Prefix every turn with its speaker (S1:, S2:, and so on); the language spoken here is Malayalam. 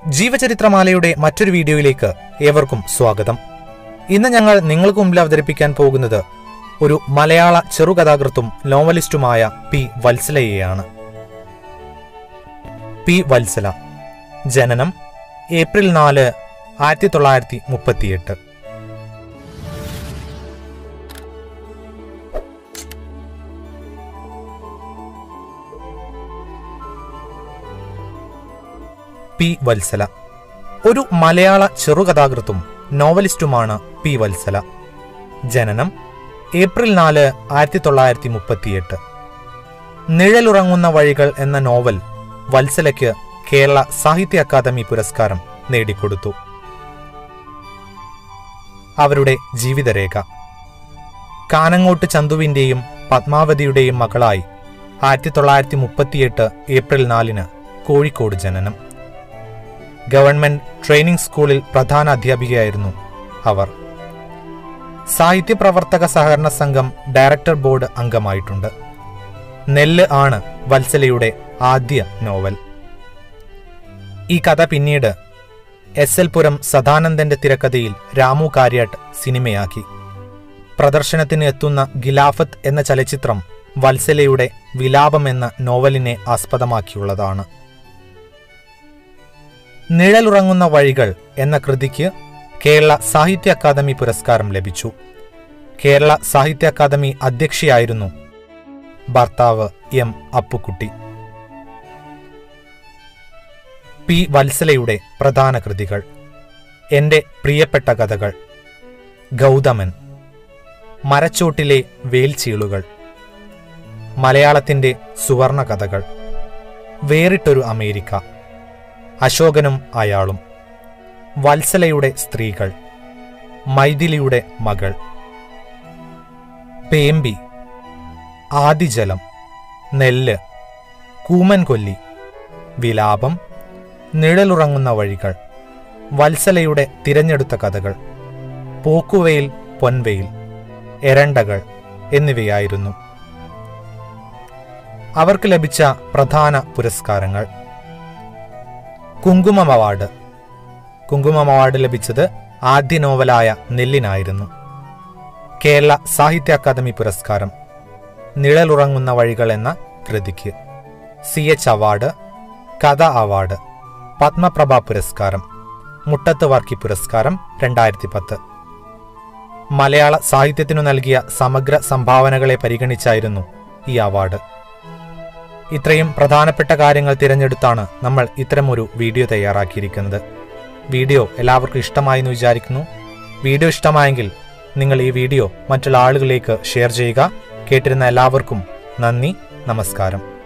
S1: ജീവചരിത്രമാലയുടെ മറ്റൊരു വീഡിയോയിലേക്ക് ഏവർക്കും സ്വാഗതം ഇന്ന് ഞങ്ങൾ നിങ്ങൾക്ക് മുമ്പിൽ അവതരിപ്പിക്കാൻ പോകുന്നത് ഒരു മലയാള ചെറുകഥാകൃത്തും നോവലിസ്റ്റുമായ പി വത്സലയെയാണ് പി വത്സല ജനനം ഏപ്രിൽ നാല് ആയിരത്തി തൊള്ളായിരത്തി മുപ്പത്തിയെട്ട് പി വത്സല ഒരു മലയാള ചെറുകഥാകൃത്തും നോവലിസ്റ്റുമാണ് പി വത്സല ജനനം ഏപ്രിൽ നാല് ആയിരത്തി തൊള്ളായിരത്തി മുപ്പത്തിയെട്ട് നിഴലുറങ്ങുന്ന വഴികൾ എന്ന നോവൽ വത്സലയ്ക്ക് കേരള സാഹിത്യ അക്കാദമി പുരസ്കാരം നേടിക്കൊടുത്തു അവരുടെ ജീവിതരേഖ കാനങ്ങോട്ട് ചന്തുവിന്റെയും പത്മാവതിയുടെയും മകളായി ആയിരത്തി തൊള്ളായിരത്തി മുപ്പത്തിയെട്ട് ഏപ്രിൽ നാലിന് കോഴിക്കോട് ജനനം ഗവൺമെന്റ് ട്രെയിനിംഗ് സ്കൂളിൽ പ്രധാന അധ്യാപികയായിരുന്നു അവർ സാഹിത്യ പ്രവർത്തക സഹകരണ സംഘം ഡയറക്ടർ ബോർഡ് അംഗമായിട്ടുണ്ട് നെല്ല് ആണ് വത്സലയുടെ ആദ്യ നോവൽ ഈ കഥ പിന്നീട് എസ് എൽ പുരം സദാനന്ദന്റെ തിരക്കഥയിൽ രാമു കാര്യാട്ട് സിനിമയാക്കി പ്രദർശനത്തിന് എത്തുന്ന ഗിലാഫത്ത് എന്ന ചലച്ചിത്രം വത്സലയുടെ വിലാപം എന്ന നോവലിനെ ആസ്പദമാക്കിയുള്ളതാണ് നിഴലുറങ്ങുന്ന വഴികൾ എന്ന കൃതിക്ക് കേരള സാഹിത്യ അക്കാദമി പുരസ്കാരം ലഭിച്ചു കേരള സാഹിത്യ അക്കാദമി അധ്യക്ഷയായിരുന്നു ഭർത്താവ് എം അപ്പുക്കുട്ടി പി വത്സലയുടെ പ്രധാന കൃതികൾ എന്റെ പ്രിയപ്പെട്ട കഥകൾ ഗൗതമൻ മരച്ചോട്ടിലെ വേൽച്ചീളുകൾ മലയാളത്തിന്റെ സുവർണ കഥകൾ വേറിട്ടൊരു അമേരിക്ക അശോകനും അയാളും വത്സലയുടെ സ്ത്രീകൾ മൈഥിലിയുടെ മകൾ പേമ്പി ആദിജലം നെല്ല് കൂമൻകൊല്ലി വിലാപം നിഴലുറങ്ങുന്ന വഴികൾ വത്സലയുടെ തിരഞ്ഞെടുത്ത കഥകൾ പോക്കുവെയിൽ പൊൻവെയിൽ എരണ്ടകൾ എന്നിവയായിരുന്നു അവർക്ക് ലഭിച്ച പ്രധാന പുരസ്കാരങ്ങൾ കുങ്കുമം അവാർഡ് കുങ്കുമം അവാർഡ് ലഭിച്ചത് ആദ്യ നോവലായ നെല്ലിനായിരുന്നു കേരള സാഹിത്യ അക്കാദമി പുരസ്കാരം നിഴലുറങ്ങുന്ന വഴികൾ എന്ന കൃതിക്ക് സി എച്ച് അവാർഡ് കഥ അവാർഡ് പത്മപ്രഭ പുരസ്കാരം മുട്ടത്ത് വർക്കി പുരസ്കാരം രണ്ടായിരത്തി പത്ത് മലയാള സാഹിത്യത്തിനു നൽകിയ സമഗ്ര സംഭാവനകളെ പരിഗണിച്ചായിരുന്നു ഈ അവാർഡ് ഇത്രയും പ്രധാനപ്പെട്ട കാര്യങ്ങൾ തിരഞ്ഞെടുത്താണ് നമ്മൾ ഇത്തരമൊരു വീഡിയോ തയ്യാറാക്കിയിരിക്കുന്നത് വീഡിയോ എല്ലാവർക്കും ഇഷ്ടമായി എന്ന് വിചാരിക്കുന്നു വീഡിയോ ഇഷ്ടമായെങ്കിൽ നിങ്ങൾ ഈ വീഡിയോ മറ്റുള്ള ആളുകളിലേക്ക് ഷെയർ ചെയ്യുക കേട്ടിരുന്ന എല്ലാവർക്കും നന്ദി നമസ്കാരം